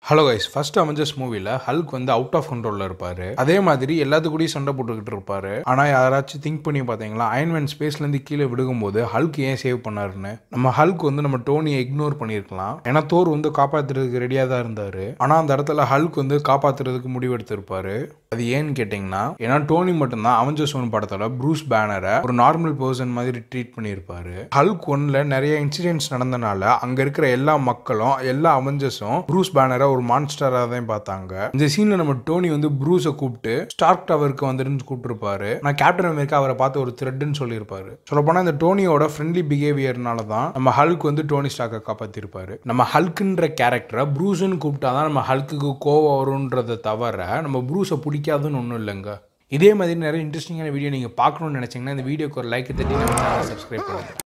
hello guys first Avengers மூவில Hulk வந்து out of கண்ட்ரோல்ல இருப்பாரு அதே மாதிரி எல்லாத்து கூடயும் சண்டை போட்டுக்கிட்டு இருப்பாரு ஆனா யாராச்சும் திங்க் பண்ணி பாத்தீங்களா அயன்மேன் ஸ்பேஸ்ல இருந்து கீழே விழுகும்போது ஹல்க் ஏன் சேவ் பண்ணாருன்னு நம்ம ஹல்க் வந்து நம்ம டோனியை இக்னோர் பண்ணியிருக்கலாம் ஏன்னா தோர் வந்து காப்பாத்துறதுக்கு ரெடியா தான் இருந்தாரு ஆனா அந்த இடத்துல ஹல்க் வந்து காப்பாத்துறதுக்கு முடிவெடுத்திருப்பாரு அது ஏன்னு கேட்டிங்கன்னா ஏன்னா டோனி மட்டும்தான் அவெஞ்சர்ஸ் ஒன் படத்துல ப்ரூஸ் பேனரை ஒரு நார்மல் பர்சன் மாதிரி ட்ரீட் பண்ணியிருப்பாரு ஹல்க் ஒன்ல நிறைய இன்சிடென்ட்ஸ் நடந்தனால அங்க இருக்கிற எல்லா மக்களும் எல்லா அவெஞ்சர்ஸும் ப்ரூஸ் பேனரை ஒரு மான்ஸ்டரா தான் பார்த்தாங்க இந்த சீன்ல நம்ம டோனி வந்து ப்ரூஸை கூப்பிட்டு ஸ்டார்க் டவருக்கு வந்துருந்து கூப்பிட்டுருப்பாரு நான் கேப்டன் அமெரிக்கா அவரை பார்த்து ஒரு த்ரெட்னு சொல்லியிருப்பாரு சொல்ல போனா இந்த டோனியோட ஃப்ரெண்ட்லி பிஹேவியர்னால தான் நம்ம ஹல்க் வந்து டோனி ஸ்டாக்கை காப்பாத்திருப்பாரு நம்ம ஹல்க்குன்ற கேரக்டரை ப்ரூஸ்ன்னு கூப்பிட்டாதான் நம்ம ஹல்க்குக்கு கோவம் வரும்ன்றதை தவிர நம்ம ப்ரூஸை பிடிக்காதுன்னு ஒன்றும் இல்லைங்க இதே மாதிரி நிறைய இன்ட்ரெஸ்டிங்கான வீடியோ நீங்கள் பார்க்கணும்னு நினச்சிங்கன்னா இந்த வீடியோக்கு ஒரு லைக் தட்டி நம்ம சப்ஸ்கிரைப் பண்ணுங்க